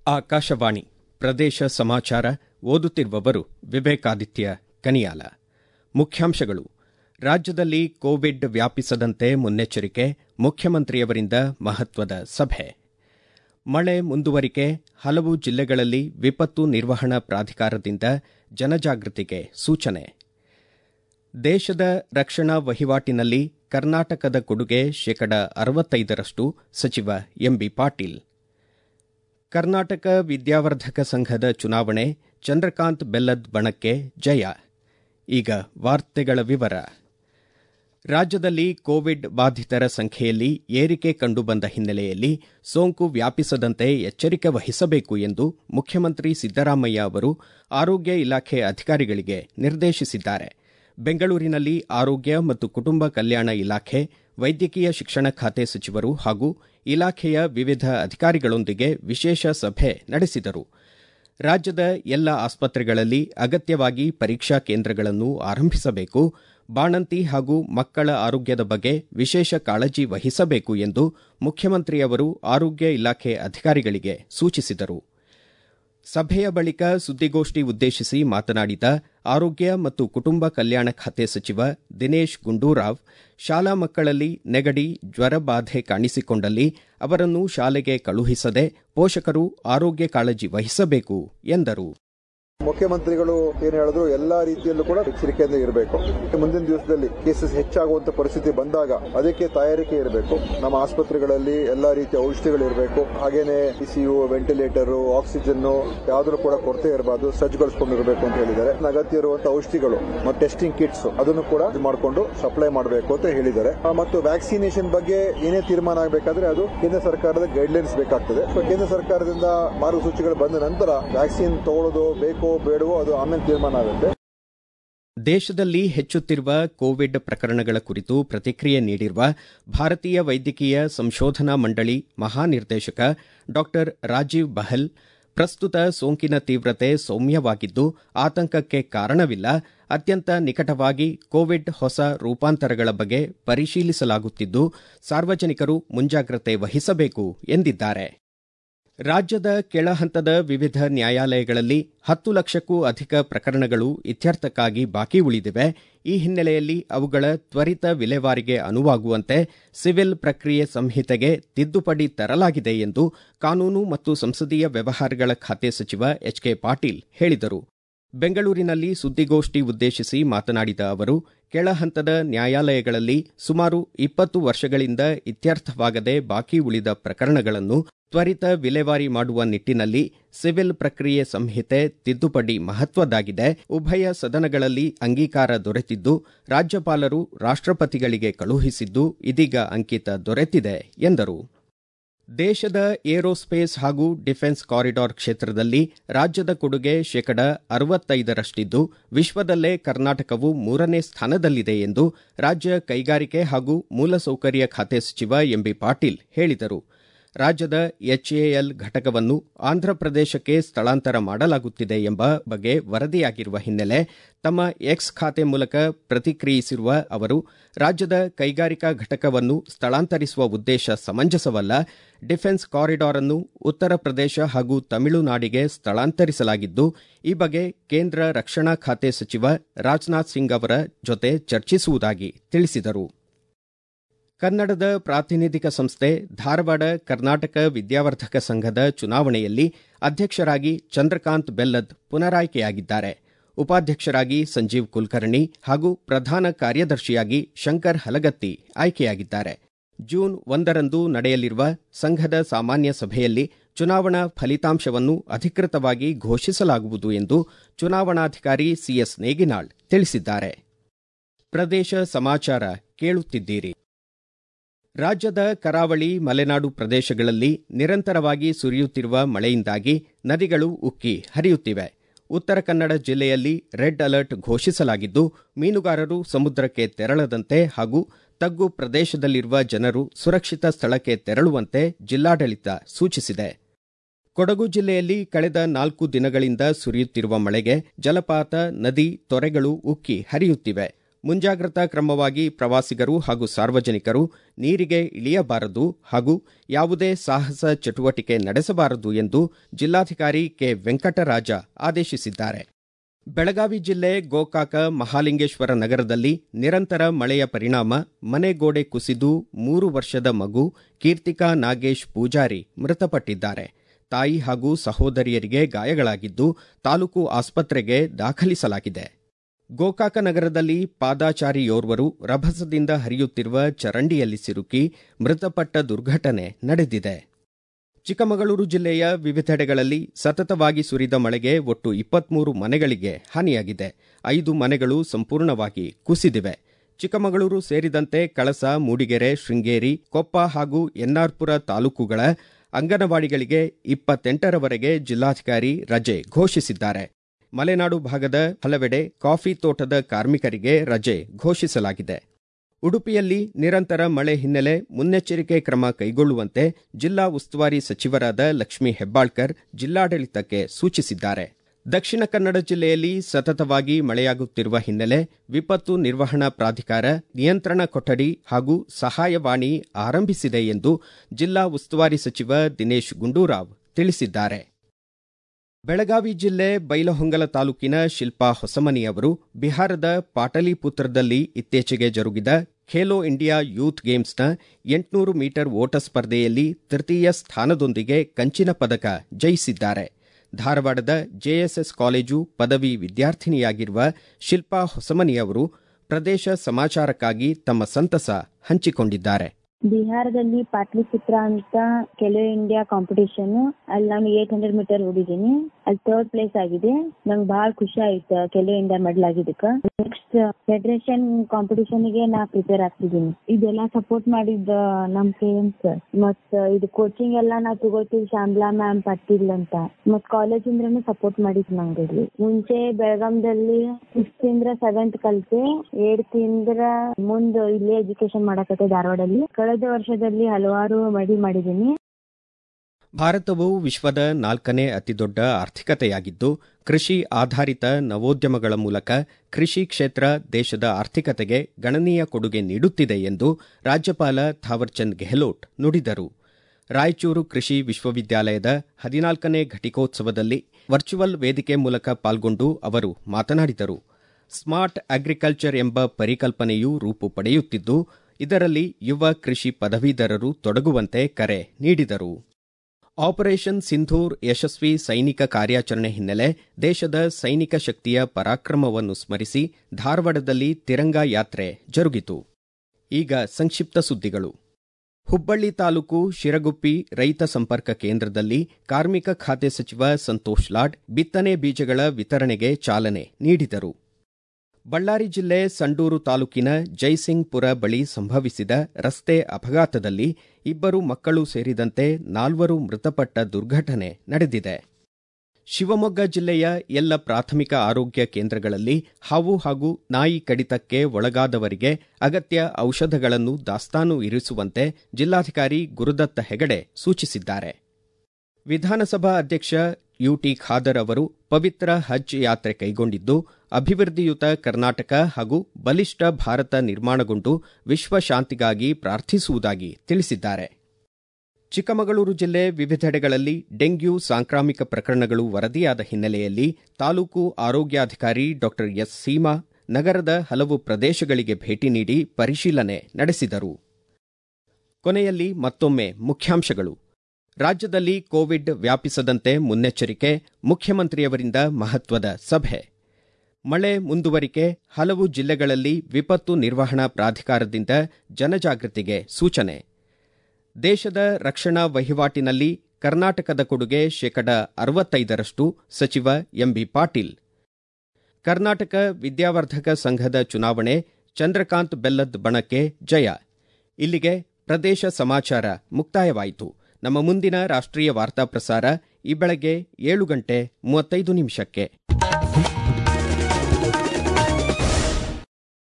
ಆಕಾಶವಾಣಿ ಪ್ರದೇಶ ಸಮಾಚಾರ ಓದುತ್ತಿರುವವರು ವಿವೇಕಾದಿತ್ಯ ಕನಿಯಾಲ ಮುಖ್ಯಾಂಶಗಳು ರಾಜ್ಯದಲ್ಲಿ ಕೋವಿಡ್ ವ್ಯಾಪಿಸದಂತೆ ಮುನ್ನೆಚ್ಚರಿಕೆ ಮುಖ್ಯಮಂತ್ರಿಯವರಿಂದ ಮಹತ್ವದ ಸಭೆ ಮಳೆ ಮುಂದುವರಿಕೆ ಹಲವು ಜಿಲ್ಲೆಗಳಲ್ಲಿ ವಿಪತ್ತು ನಿರ್ವಹಣಾ ಪ್ರಾಧಿಕಾರದಿಂದ ಜನಜಾಗೃತಿಗೆ ಸೂಚನೆ ದೇಶದ ರಕ್ಷಣಾ ವಹಿವಾಟಿನಲ್ಲಿ ಕರ್ನಾಟಕದ ಕೊಡುಗೆ ಶೇಕಡ ಅರವತ್ತೈದರಷ್ಟು ಸಚಿವ ಎಂಬಿ ಪಾಟೀಲ್ ಕರ್ನಾಟಕ ವಿದ್ಯಾವರ್ಧಕ ಸಂಘದ ಚುನಾವಣೆ ಚಂದ್ರಕಾಂತ್ ಬೆಲ್ಲದ್ ಬಣಕ್ಕೆ ಜಯ ಈಗ ವಾರ್ತೆಗಳ ವಿವರ ರಾಜ್ಯದಲ್ಲಿ ಕೋವಿಡ್ ಬಾಧಿತರ ಸಂಖ್ಯೆಯಲ್ಲಿ ಏರಿಕೆ ಕಂಡುಬಂದ ಹಿನ್ನೆಲೆಯಲ್ಲಿ ಸೋಂಕು ವ್ಯಾಪಿಸದಂತೆ ಎಚ್ಚರಿಕೆ ವಹಿಸಬೇಕು ಎಂದು ಮುಖ್ಯಮಂತ್ರಿ ಸಿದ್ದರಾಮಯ್ಯ ಅವರು ಆರೋಗ್ಯ ಇಲಾಖೆ ಅಧಿಕಾರಿಗಳಿಗೆ ನಿರ್ದೇಶಿಸಿದ್ದಾರೆ ಬೆಂಗಳೂರಿನಲ್ಲಿ ಆರೋಗ್ಯ ಮತ್ತು ಕುಟುಂಬ ಕಲ್ಯಾಣ ಇಲಾಖೆ ವೈದ್ಯಕೀಯ ಶಿಕ್ಷಣ ಖಾತೆ ಸಚಿವರು ಹಾಗೂ ಇಲಾಖೆಯ ವಿವಿಧ ಅಧಿಕಾರಿಗಳೊಂದಿಗೆ ವಿಶೇಷ ಸಭೆ ನಡೆಸಿದರು ರಾಜ್ಯದ ಎಲ್ಲ ಆಸ್ಪತ್ರೆಗಳಲ್ಲಿ ಅಗತ್ಯವಾಗಿ ಪರೀಕ್ಷಾ ಕೇಂದ್ರಗಳನ್ನು ಆರಂಭಿಸಬೇಕು ಬಾಣಂತಿ ಹಾಗೂ ಮಕ್ಕಳ ಆರೋಗ್ಯದ ಬಗ್ಗೆ ವಿಶೇಷ ಕಾಳಜಿ ವಹಿಸಬೇಕು ಎಂದು ಮುಖ್ಯಮಂತ್ರಿಯವರು ಆರೋಗ್ಯ ಇಲಾಖೆ ಅಧಿಕಾರಿಗಳಿಗೆ ಸೂಚಿಸಿದರು ಸಭೆಯ ಬಳಿಕ ಸುದ್ದಿಗೋಷ್ಠಿ ಉದ್ದೇಶಿಸಿ ಮಾತನಾಡಿದ ಆರೋಗ್ಯ ಮತ್ತು ಕುಟುಂಬ ಕಲ್ಯಾಣ ಖಾತೆ ಸಚಿವ ದಿನೇಶ್ ಗುಂಡೂರಾವ್ ಶಾಲಾ ಮಕ್ಕಳಲ್ಲಿ ನೆಗಡಿ ಜ್ವರ ಬಾಧೆ ಕಾಣಿಸಿಕೊಂಡಲ್ಲಿ ಅವರನ್ನು ಶಾಲೆಗೆ ಕಳುಹಿಸದೆ ಪೋಷಕರು ಆರೋಗ್ಯ ಕಾಳಜಿ ವಹಿಸಬೇಕು ಎಂದರು ಮುಖ್ಯಮಂತ್ರಿಗಳು ಏನ್ ಹೇಳಿದ್ರು ಎಲ್ಲಾ ರೀತಿಯಲ್ಲೂ ಕೂಡ ಎಚ್ಚರಿಕೆಯಿಂದ ಇರಬೇಕು ಮುಂದಿನ ದಿವಸದಲ್ಲಿ ಕೇಸಸ್ ಹೆಚ್ಚಾಗುವಂತ ಪರಿಸ್ಥಿತಿ ಬಂದಾಗ ಅದಕ್ಕೆ ತಯಾರಿಕೆ ಇರಬೇಕು ನಮ್ಮ ಆಸ್ಪತ್ರೆಗಳಲ್ಲಿ ಎಲ್ಲಾ ರೀತಿಯ ಔಷಧಿಗಳು ಇರಬೇಕು ಹಾಗೇನೆ ಇಸಿಯು ವೆಂಟಿಲೇಟರ್ ಆಕ್ಸಿಜನ್ ಯಾವ್ದು ಕೂಡ ಕೊರತೆ ಇರಬಾರ್ದು ಸಜ್ಜುಗೊಳಿಸಿಕೊಂಡಿರಬೇಕು ಅಂತ ಹೇಳಿದ್ದಾರೆ ಅಗತ್ಯ ಇರುವಂತಹ ಔಷಧಿಗಳು ಮತ್ತು ಟೆಸ್ಟಿಂಗ್ ಕಿಟ್ಸ್ ಅದನ್ನು ಕೂಡ ಮಾಡಿಕೊಂಡು ಸಪ್ಲೈ ಮಾಡಬೇಕು ಅಂತ ಹೇಳಿದ್ದಾರೆ ಮತ್ತು ವ್ಯಾಕ್ಸಿನೇಷನ್ ಬಗ್ಗೆ ಏನೇ ತೀರ್ಮಾನ ಆಗಬೇಕಾದ್ರೆ ಅದು ಕೇಂದ್ರ ಸರ್ಕಾರದ ಗೈಡ್ಲೈನ್ಸ್ ಬೇಕಾಗ್ತದೆ ಸೊ ಕೇಂದ್ರ ಸರ್ಕಾರದಿಂದ ಮಾರ್ಗಸೂಚಿಗಳು ಬಂದ ನಂತರ ವ್ಯಾಕ್ಸಿನ್ ತಗೊಳ್ಳೋದು ಬೇಕೋ ಬೇಡವೋ ಅದು ಆಮೇಲೆ ತೀರ್ಮಾನ ಆಗುತ್ತೆ ದೇಶದಲ್ಲಿ ಹೆಚ್ಚುತ್ತಿರುವ ಕೋವಿಡ್ ಪ್ರಕರಣಗಳ ಕುರಿತು ಪ್ರತಿಕ್ರಿಯೆ ನೀಡಿರುವ ಭಾರತೀಯ ವೈದ್ಯಕೀಯ ಸಂಶೋಧನಾ ಮಂಡಳಿ ಮಹಾನಿರ್ದೇಶಕ ಡಾ ರಾಜೀವ್ ಬಹಲ್ ಪ್ರಸ್ತುತ ಸೋಂಕಿನ ತೀವ್ರತೆ ಸೌಮ್ಯವಾಗಿದ್ದು ಆತಂಕಕ್ಕೆ ಕಾರಣವಿಲ್ಲ ಅತ್ಯಂತ ನಿಕಟವಾಗಿ ಕೋವಿಡ್ ಹೊಸ ರೂಪಾಂತರಗಳ ಬಗ್ಗೆ ಪರಿಶೀಲಿಸಲಾಗುತ್ತಿದ್ದು ಸಾರ್ವಜನಿಕರು ಮುಂಜಾಗ್ರತೆ ವಹಿಸಬೇಕು ಎಂದಿದ್ದಾರೆ ರಾಜ್ಯದ ಕೆಳಹಂತದ ವಿವಿಧ ನ್ಯಾಯಾಲಯಗಳಲ್ಲಿ ಹತ್ತು ಲಕ್ಷಕ್ಕೂ ಅಧಿಕ ಪ್ರಕರಣಗಳು ಇತ್ಯರ್ಥಕ್ಕಾಗಿ ಬಾಕಿ ಉಳಿದಿವೆ ಈ ಹಿನ್ನೆಲೆಯಲ್ಲಿ ಅವುಗಳ ತ್ವರಿತ ವಿಲೇವಾರಿಗೆ ಅನುವಾಗುವಂತೆ ಸಿವಿಲ್ ಪ್ರಕ್ರಿಯೆ ಸಂಹಿತೆಗೆ ತಿದ್ದುಪಡಿ ತರಲಾಗಿದೆ ಎಂದು ಕಾನೂನು ಮತ್ತು ಸಂಸದೀಯ ವ್ಯವಹಾರಗಳ ಖಾತೆ ಸಚಿವ ಎಚ್ ಕೆ ಪಾಟೀಲ್ ಹೇಳಿದರು ಬೆಂಗಳೂರಿನಲ್ಲಿ ಸುದ್ದಿಗೋಷ್ಠಿ ಉದ್ದೇಶಿಸಿ ಮಾತನಾಡಿದ ಅವರು ಕೆಳಹಂತದ ನ್ಯಾಯಾಲಯಗಳಲ್ಲಿ ಸುಮಾರು ಇಪ್ಪತ್ತು ವರ್ಷಗಳಿಂದ ಇತ್ಯರ್ಥವಾಗದೆ ಬಾಕಿ ಉಳಿದ ಪ್ರಕರಣಗಳನ್ನು ತ್ವರಿತ ವಿಲೇವಾರಿ ಮಾಡುವ ನಿಟ್ಟಿನಲ್ಲಿ ಸಿವಿಲ್ ಪ್ರಕ್ರಿಯೆ ಸಂಹಿತೆ ತಿದ್ದುಪಡಿ ಮಹತ್ವದ್ದಾಗಿದೆ ಉಭಯ ಸದನಗಳಲ್ಲಿ ಅಂಗೀಕಾರ ದೊರೆತಿದ್ದು ರಾಜ್ಯಪಾಲರು ರಾಷ್ಟ್ರಪತಿಗಳಿಗೆ ಕಳುಹಿಸಿದ್ದು ಇದೀಗ ಅಂಕಿತ ದೊರೆತಿದೆ ಎಂದರು ದೇಶದ ಏರೋಸ್ಪೇಸ್ ಹಾಗೂ ಡಿಫೆನ್ಸ್ ಕಾರಿಡಾರ್ ಕ್ಷೇತ್ರದಲ್ಲಿ ರಾಜ್ಯದ ಕೊಡುಗೆ ಶೇಕಡ ಅರವತ್ತೈದರಷ್ಟಿದ್ದು ವಿಶ್ವದಲ್ಲೇ ಕರ್ನಾಟಕವು ಮೂರನೇ ಸ್ಥಾನದಲ್ಲಿದೆ ಎಂದು ರಾಜ್ಯ ಕೈಗಾರಿಕೆ ಹಾಗೂ ಮೂಲಸೌಕರ್ಯ ಖಾತೆ ಸಚಿವ ಎಂಬಿ ಪಾಟೀಲ್ ಹೇಳಿದರು ರಾಜ್ಯದ ಎಚ್ಎಎಲ್ ಘಟಕವನ್ನು ಆಂಧ್ರಪ್ರದೇಶಕ್ಕೆ ಸ್ಥಳಾಂತರ ಮಾಡಲಾಗುತ್ತಿದೆ ಎಂಬ ಬಗ್ಗೆ ವರದಿಯಾಗಿರುವ ಹಿನ್ನೆಲೆ ತಮ್ಮ ಎಕ್ಸ್ ಖಾತೆ ಮೂಲಕ ಪ್ರತಿಕ್ರಿಯಿಸಿರುವ ಅವರು ರಾಜ್ಯದ ಕೈಗಾರಿಕಾ ಘಟಕವನ್ನು ಸ್ಥಳಾಂತರಿಸುವ ಉದ್ದೇಶ ಸಮಂಜಸವಲ್ಲ ಡಿಫೆನ್ಸ್ ಕಾರಿಡಾರ್ ಅನ್ನು ಉತ್ತರ ಪ್ರದೇಶ ಹಾಗೂ ತಮಿಳುನಾಡಿಗೆ ಸ್ಥಳಾಂತರಿಸಲಾಗಿದ್ದು ಈ ಬಗ್ಗೆ ಕೇಂದ್ರ ರಕ್ಷಣಾ ಖಾತೆ ಸಚಿವ ರಾಜನಾಥ್ ಸಿಂಗ್ ಅವರ ಜೊತೆ ಚರ್ಚಿಸುವುದಾಗಿ ತಿಳಿಸಿದರು ಕನ್ನಡದ ಪ್ರಾತಿನಿಧಿಕ ಸಂಸ್ಥೆ ಧಾರವಾಡ ಕರ್ನಾಟಕ ವಿದ್ಯಾವರ್ಧಕ ಸಂಘದ ಚುನಾವಣೆಯಲ್ಲಿ ಅಧ್ಯಕ್ಷರಾಗಿ ಚಂದ್ರಕಾಂತ್ ಬೆಲ್ಲದ್ ಪುನರಾಯ್ಕೆಯಾಗಿದ್ದಾರೆ ಉಪಾಧ್ಯಕ್ಷರಾಗಿ ಸಂಜೀವ್ ಕುಲಕರ್ಣಿ ಹಾಗೂ ಪ್ರಧಾನ ಕಾರ್ಯದರ್ಶಿಯಾಗಿ ಶಂಕರ್ ಹಲಗತ್ತಿ ಆಯ್ಕೆಯಾಗಿದ್ದಾರೆ ಜೂನ್ ಒಂದರಂದು ನಡೆಯಲಿರುವ ಸಂಘದ ಸಾಮಾನ್ಯ ಸಭೆಯಲ್ಲಿ ಚುನಾವಣಾ ಫಲಿತಾಂಶವನ್ನು ಅಧಿಕೃತವಾಗಿ ಘೋಷಿಸಲಾಗುವುದು ಎಂದು ಚುನಾವಣಾಧಿಕಾರಿ ಸಿಎಸ್ ನೇಗಿನಾಳ್ ತಿಳಿಸಿದ್ದಾರೆ ಪ್ರದೇಶ ಸಮಾಚಾರ ಕೇಳುತ್ತಿದ್ದೀರಿ ರಾಜ್ಯದ ಕರಾವಳಿ ಮಲೆನಾಡು ಪ್ರದೇಶಗಳಲ್ಲಿ ನಿರಂತರವಾಗಿ ಸುರಿಯುತ್ತಿರುವ ಮಳೆಯಿಂದಾಗಿ ನದಿಗಳು ಉಕ್ಕಿ ಹರಿಯುತ್ತಿವೆ ಉತ್ತರ ಕನ್ನಡ ಜಿಲ್ಲೆಯಲ್ಲಿ ರೆಡ್ ಅಲರ್ಟ್ ಘೋಷಿಸಲಾಗಿದ್ದು ಮೀನುಗಾರರು ಸಮುದ್ರಕ್ಕೆ ತೆರಳದಂತೆ ಹಾಗೂ ತಗ್ಗು ಪ್ರದೇಶದಲ್ಲಿರುವ ಜನರು ಸುರಕ್ಷಿತ ಸ್ಥಳಕ್ಕೆ ತೆರಳುವಂತೆ ಜಿಲ್ಲಾಡಳಿತ ಸೂಚಿಸಿದೆ ಕೊಡಗು ಜಿಲ್ಲೆಯಲ್ಲಿ ಕಳೆದ ನಾಲ್ಕು ದಿನಗಳಿಂದ ಸುರಿಯುತ್ತಿರುವ ಮಳೆಗೆ ಜಲಪಾತ ನದಿ ತೊರೆಗಳು ಉಕ್ಕಿ ಹರಿಯುತ್ತಿವೆ ಮುಂಜಾಗ್ರತಾ ಕ್ರಮವಾಗಿ ಪ್ರವಾಸಿಗರು ಹಾಗೂ ಸಾರ್ವಜನಿಕರು ನೀರಿಗೆ ಇಳಿಯಬಾರದು ಹಾಗೂ ಯಾವುದೇ ಸಾಹಸ ಚಟುವಟಿಕೆ ನಡೆಸಬಾರದು ಎಂದು ಜಿಲ್ಲಾಧಿಕಾರಿ ಕೆ ವೆಂಕಟರಾಜ ಆದೇಶಿಸಿದ್ದಾರೆ ಬೆಳಗಾವಿ ಜಿಲ್ಲೆ ಗೋಕಾಕ ಮಹಾಲಿಂಗೇಶ್ವರ ನಗರದಲ್ಲಿ ನಿರಂತರ ಮಳೆಯ ಪರಿಣಾಮ ಮನೆಗೋಡೆ ಕುಸಿದು ಮೂರು ವರ್ಷದ ಮಗು ಕೀರ್ತಿಕಾ ನಾಗೇಶ್ ಪೂಜಾರಿ ಮೃತಪಟ್ಟಿದ್ದಾರೆ ತಾಯಿ ಹಾಗೂ ಸಹೋದರಿಯರಿಗೆ ಗಾಯಗಳಾಗಿದ್ದು ತಾಲೂಕು ಆಸ್ಪತ್ರೆಗೆ ದಾಖಲಿಸಲಾಗಿದೆ ಗೋಕಾಕ ನಗರದಲ್ಲಿ ಪಾದಾಚಾರಿಯೋರ್ವರು ರಭಸದಿಂದ ಹರಿಯುತ್ತಿರುವ ಚರಂಡಿಯಲ್ಲಿ ಸಿಲುಕಿ ಮೃತಪಟ್ಟ ದುರ್ಘಟನೆ ನಡೆದಿದೆ ಚಿಕ್ಕಮಗಳೂರು ಜಿಲ್ಲೆಯ ವಿವಿಧೆಡೆಗಳಲ್ಲಿ ಸತತವಾಗಿ ಸುರಿದ ಮಳೆಗೆ ಒಟ್ಟು ಇಪ್ಪತ್ಮೂರು ಮನೆಗಳಿಗೆ ಹಾನಿಯಾಗಿದೆ ಐದು ಮನೆಗಳು ಸಂಪೂರ್ಣವಾಗಿ ಕುಸಿದಿವೆ ಚಿಕ್ಕಮಗಳೂರು ಸೇರಿದಂತೆ ಕಳಸ ಮೂಡಿಗೆರೆ ಶೃಂಗೇರಿ ಕೊಪ್ಪ ಹಾಗೂ ಎನ್ನಾರ್ಪುರ ತಾಲೂಕುಗಳ ಅಂಗನವಾಡಿಗಳಿಗೆ ಇಪ್ಪತ್ತೆಂಟರವರೆಗೆ ಜಿಲ್ಲಾಧಿಕಾರಿ ರಜೆ ಘೋಷಿಸಿದ್ದಾರೆ ಮಲೆನಾಡು ಭಾಗದ ಹಲವೆಡೆ ಕಾಫಿ ತೋಟದ ಕಾರ್ಮಿಕರಿಗೆ ರಜೆ ಘೋಷಿಸಲಾಗಿದೆ ಉಡುಪಿಯಲ್ಲಿ ನಿರಂತರ ಮಳೆ ಹಿನ್ನೆಲೆ ಮುನ್ನೆಚ್ಚರಿಕೆ ಕ್ರಮ ಕೈಗೊಳ್ಳುವಂತೆ ಜಿಲ್ಲಾ ಉಸ್ತುವಾರಿ ಸಚಿವರಾದ ಲಕ್ಷ್ಮೀ ಹೆಬ್ಬಾಳ್ಕರ್ ಜಿಲ್ಲಾಡಳಿತಕ್ಕೆ ಸೂಚಿಸಿದ್ದಾರೆ ದಕ್ಷಿಣ ಕನ್ನಡ ಜಿಲ್ಲೆಯಲ್ಲಿ ಸತತವಾಗಿ ಮಳೆಯಾಗುತ್ತಿರುವ ಹಿನ್ನೆಲೆ ವಿಪತ್ತು ನಿರ್ವಹಣಾ ಪ್ರಾಧಿಕಾರ ನಿಯಂತ್ರಣ ಕೊಠಡಿ ಹಾಗೂ ಸಹಾಯವಾಣಿ ಆರಂಭಿಸಿದೆ ಎಂದು ಜಿಲ್ಲಾ ಉಸ್ತುವಾರಿ ಸಚಿವ ದಿನೇಶ್ ಗುಂಡೂರಾವ್ ತಿಳಿಸಿದ್ದಾರೆ ಬೆಳಗಾವಿ ಜಿಲ್ಲೆ ಬೈಲಹೊಂಗಲ ತಾಲೂಕಿನ ಶಿಲ್ಪಾ ಹೊಸಮನಿ ಅವರು ಬಿಹಾರದ ಪಾಟಲಿಪುತ್ರದಲ್ಲಿ ಇತ್ತೀಚೆಗೆ ಜರುಗಿದ ಖೇಲೋ ಇಂಡಿಯಾ ಯೂತ್ ಗೇಮ್ಸ್ನ ಎಂಟುನೂರು ಮೀಟರ್ ಓಟ ಸ್ಪರ್ಧೆಯಲ್ಲಿ ತೃತೀಯ ಸ್ಥಾನದೊಂದಿಗೆ ಕಂಚಿನ ಪದಕ ಜಯಿಸಿದ್ದಾರೆ ಧಾರವಾಡದ ಜೆಎಸ್ಎಸ್ ಕಾಲೇಜು ಪದವಿ ವಿದ್ಯಾರ್ಥಿನಿಯಾಗಿರುವ ಶಿಲ್ಪಾ ಹೊಸಮನಿ ಅವರು ಪ್ರದೇಶ ಸಮಾಚಾರಕ್ಕಾಗಿ ತಮ್ಮ ಸಂತಸ ಹಂಚಿಕೊಂಡಿದ್ದಾರೆ ಬಿಹಾರದಲ್ಲಿ ಪಾಟ್ಲಿಪುತ್ರ ಅಂತ ಖೇಲೋ ಇಂಡಿಯಾ ಕಾಂಪಿಟೇಷನ್ ಅಲ್ಲಿ ನಾನು ಏಟ್ ಹಂಡ್ರೆಡ್ ಮೀಟರ್ ಓಡಿದ್ದೀನಿ ಅಲ್ಲಿ ಥರ್ಡ್ ಪ್ಲೇಸ್ ಆಗಿದೆ ನಂಗೆ ಬಹಳ ಖುಷಿ ಆಯ್ತು ಖೇಲೋ ಇಂಡಿಯಾ ಮೆಡಲ್ ಆಗಿದ್ದಕ್ಕ ನೆಕ್ಸ್ಟ್ ಫೆಡರೇಷನ್ ಕಾಂಪಿಟೇಷನ್ ಗೆ ನಾ ಪ್ರಿಪೇರ್ ಆಗ್ತಿದ್ದೀನಿ ಇದೆಲ್ಲ ಸಪೋರ್ಟ್ ಮಾಡಿದ್ದ ನಮ್ ಪೇರೆಂಟ್ಸ್ ಮತ್ ಇದು ಕೋಚಿಂಗ್ ಎಲ್ಲ ನಾ ತಗೋತೀವಿ ಶ್ಯಾಮ್ಲಾ ಮ್ಯಾಮ್ ಪಟ್ಟಿಲ್ ಅಂತ ಮತ್ ಕಾಲೇಜ್ ಇಂದ್ರನು ಸಪೋರ್ಟ್ ಮಾಡಿದ್ ನಂಗೆ ಇಲ್ಲಿ ಮುಂಚೆ ಬೆಳಗಾಂದಲ್ಲಿ ಫಿಫ್ತ್ ಇಂದ್ರ ಸೆವೆಂತ್ ಕಲ್ತೆ ಏಡ್ತ್ ಇಂದ್ರ ಮುಂದ್ ಇಲ್ಲೇ ಎಜುಕೇಶನ್ ಮಾಡಕತ್ತೆ ಧಾರವಾಡಲ್ಲಿ ಕಳೆದ ವರ್ಷದಲ್ಲಿ ಹಲವಾರು ಮೆಡಲ್ ಮಾಡಿದ್ದೀನಿ ಭಾರತವು ವಿಶ್ವದ ನಾಲ್ಕನೇ ಅತಿದೊಡ್ಡ ಆರ್ಥಿಕತೆಯಾಗಿದ್ದು ಕೃಷಿ ಆಧಾರಿತ ನವೋದ್ಯಮಗಳ ಮೂಲಕ ಕೃಷಿ ಕ್ಷೇತ್ರ ದೇಶದ ಆರ್ಥಿಕತೆಗೆ ಗಣನೀಯ ಕೊಡುಗೆ ನೀಡುತ್ತಿದೆ ಎಂದು ರಾಜ್ಯಪಾಲ ಥಾವರ್ಚಂದ್ ಗೆಹ್ಲೋಟ್ ನುಡಿದರು ರಾಯಚೂರು ಕೃಷಿ ವಿಶ್ವವಿದ್ಯಾಲಯದ ಹದಿನಾಲ್ಕನೇ ಘಟಿಕೋತ್ಸವದಲ್ಲಿ ವರ್ಚುವಲ್ ವೇದಿಕೆ ಮೂಲಕ ಪಾಲ್ಗೊಂಡು ಅವರು ಮಾತನಾಡಿದರು ಸ್ಮಾರ್ಟ್ ಅಗ್ರಿಕಲ್ಚರ್ ಎಂಬ ಪರಿಕಲ್ಪನೆಯು ರೂಪು ಪಡೆಯುತ್ತಿದ್ದು ಇದರಲ್ಲಿ ಯುವ ಕೃಷಿ ಪದವೀಧರರು ತೊಡಗುವಂತೆ ಕರೆ ನೀಡಿದರು ಆಪರೇಷನ್ ಸಿಂಧೂರ್ ಯಶಸ್ವಿ ಸೈನಿಕ ಕಾರ್ಯಾಚರಣೆ ಹಿನ್ನೆಲೆ ದೇಶದ ಸೈನಿಕ ಶಕ್ತಿಯ ಪರಾಕ್ರಮವನ್ನು ಸ್ಮರಿಸಿ ಧಾರವಾಡದಲ್ಲಿ ತಿರಂಗ ಯಾತ್ರೆ ಜರುಗಿತು ಈಗ ಸಂಕ್ಷಿಪ್ತ ಸುದ್ದಿಗಳು ಹುಬ್ಬಳ್ಳಿ ತಾಲೂಕು ಶಿರಗುಪ್ಪಿ ರೈತ ಸಂಪರ್ಕ ಕೇಂದ್ರದಲ್ಲಿ ಕಾರ್ಮಿಕ ಖಾತೆ ಸಚಿವ ಸಂತೋಷ್ ಲಾಡ್ ಬಿತ್ತನೆ ಬೀಜಗಳ ವಿತರಣೆಗೆ ಚಾಲನೆ ನೀಡಿದರು ಬಳ್ಳಾರಿ ಜಿಲ್ಲೆ ಸಂಡೂರು ತಾಲೂಕಿನ ಜೈಸಿಂಗ್ಪುರ ಬಳಿ ಸಂಭವಿಸಿದ ರಸ್ತೆ ಅಪಘಾತದಲ್ಲಿ ಇಬ್ಬರು ಮಕ್ಕಳು ಸೇರಿದಂತೆ ನಾಲ್ವರು ಮೃತಪಟ್ಟ ದುರ್ಘಟನೆ ನಡೆದಿದೆ ಶಿವಮೊಗ್ಗ ಜಿಲ್ಲೆಯ ಎಲ್ಲ ಪ್ರಾಥಮಿಕ ಆರೋಗ್ಯ ಕೇಂದ್ರಗಳಲ್ಲಿ ಹಾವು ಹಾಗೂ ನಾಯಿ ಕಡಿತಕ್ಕೆ ಒಳಗಾದವರಿಗೆ ಅಗತ್ಯ ಔಷಧಗಳನ್ನು ದಾಸ್ತಾನು ಇರಿಸುವಂತೆ ಜಿಲ್ಲಾಧಿಕಾರಿ ಗುರುದತ್ತ ಹೆಗಡೆ ಸೂಚಿಸಿದ್ದಾರೆ ವಿಧಾನಸಭಾ ಅಧ್ಯಕ್ಷ ಯುಟಿ ಖಾದರ್ ಅವರು ಪವಿತ್ರ ಹಜ್ ಯಾತ್ರೆ ಕೈಗೊಂಡಿದ್ದು ಅಭಿವೃದ್ಧಿಯುತ ಕರ್ನಾಟಕ ಹಾಗೂ ಬಲಿಷ್ಠ ಭಾರತ ನಿರ್ಮಾಣಗೊಂಡು ವಿಶ್ವ ಶಾಂತಿಗಾಗಿ ಪ್ರಾರ್ಥಿಸುವುದಾಗಿ ತಿಳಿಸಿದ್ದಾರೆ ಚಿಕ್ಕಮಗಳೂರು ಜಿಲ್ಲೆ ವಿವಿಧೆಡೆಗಳಲ್ಲಿ ಡೆಂಗ್ಯೂ ಸಾಂಕ್ರಾಮಿಕ ಪ್ರಕರಣಗಳು ವರದಿಯಾದ ಹಿನ್ನೆಲೆಯಲ್ಲಿ ತಾಲೂಕು ಆರೋಗ್ಯಾಧಿಕಾರಿ ಡಾ ಎಸ್ ಸೀಮಾ ನಗರದ ಹಲವು ಪ್ರದೇಶಗಳಿಗೆ ಭೇಟಿ ನೀಡಿ ಪರಿಶೀಲನೆ ನಡೆಸಿದರು ಕೊನೆಯಲ್ಲಿ ಮತ್ತೊಮ್ಮೆ ಮುಖ್ಯಾಂಶಗಳು ರಾಜ್ಯದಲ್ಲಿ ಕೋವಿಡ್ ವ್ಯಾಪಿಸದಂತೆ ಮುನ್ನೆಚ್ಚರಿಕೆ ಮುಖ್ಯಮಂತ್ರಿಯವರಿಂದ ಮಹತ್ವದ ಸಭೆ ಮಳೆ ಮುಂದುವರಿಕೆ ಹಲವು ಜಿಲ್ಲೆಗಳಲ್ಲಿ ವಿಪತ್ತು ನಿರ್ವಹಣಾ ಪ್ರಾಧಿಕಾರದಿಂದ ಜನಜಾಗೃತಿಗೆ ಸೂಚನೆ ದೇಶದ ರಕ್ಷಣಾ ವಹಿವಾಟಿನಲ್ಲಿ ಕರ್ನಾಟಕದ ಕೊಡುಗೆ ಶೇಕಡ ಅರವತ್ತೈದರಷ್ಟು ಸಚಿವ ಎಂಬಿ ಪಾಟೀಲ್ ಕರ್ನಾಟಕ ವಿದ್ಯಾವರ್ಧಕ ಸಂಘದ ಚುನಾವಣೆ ಚಂದ್ರಕಾಂತ್ ಬೆಲ್ಲದ್ ಬಣಕ್ಕೆ ಜಯ ಇಲ್ಲಿಗೆ ಪ್ರದೇಶ ಸಮಾಚಾರ ಮುಕ್ತಾಯವಾಯಿತು ನಮ್ಮ ಮುಂದಿನ ರಾಷ್ಟ್ರೀಯ ವಾರ್ತಾ ಪ್ರಸಾರ ಈ ಬೆಳಗ್ಗೆ ಏಳು ಗಂಟೆ ಮೂವತ್ತೈದು ನಿಮಿಷಕ್ಕೆ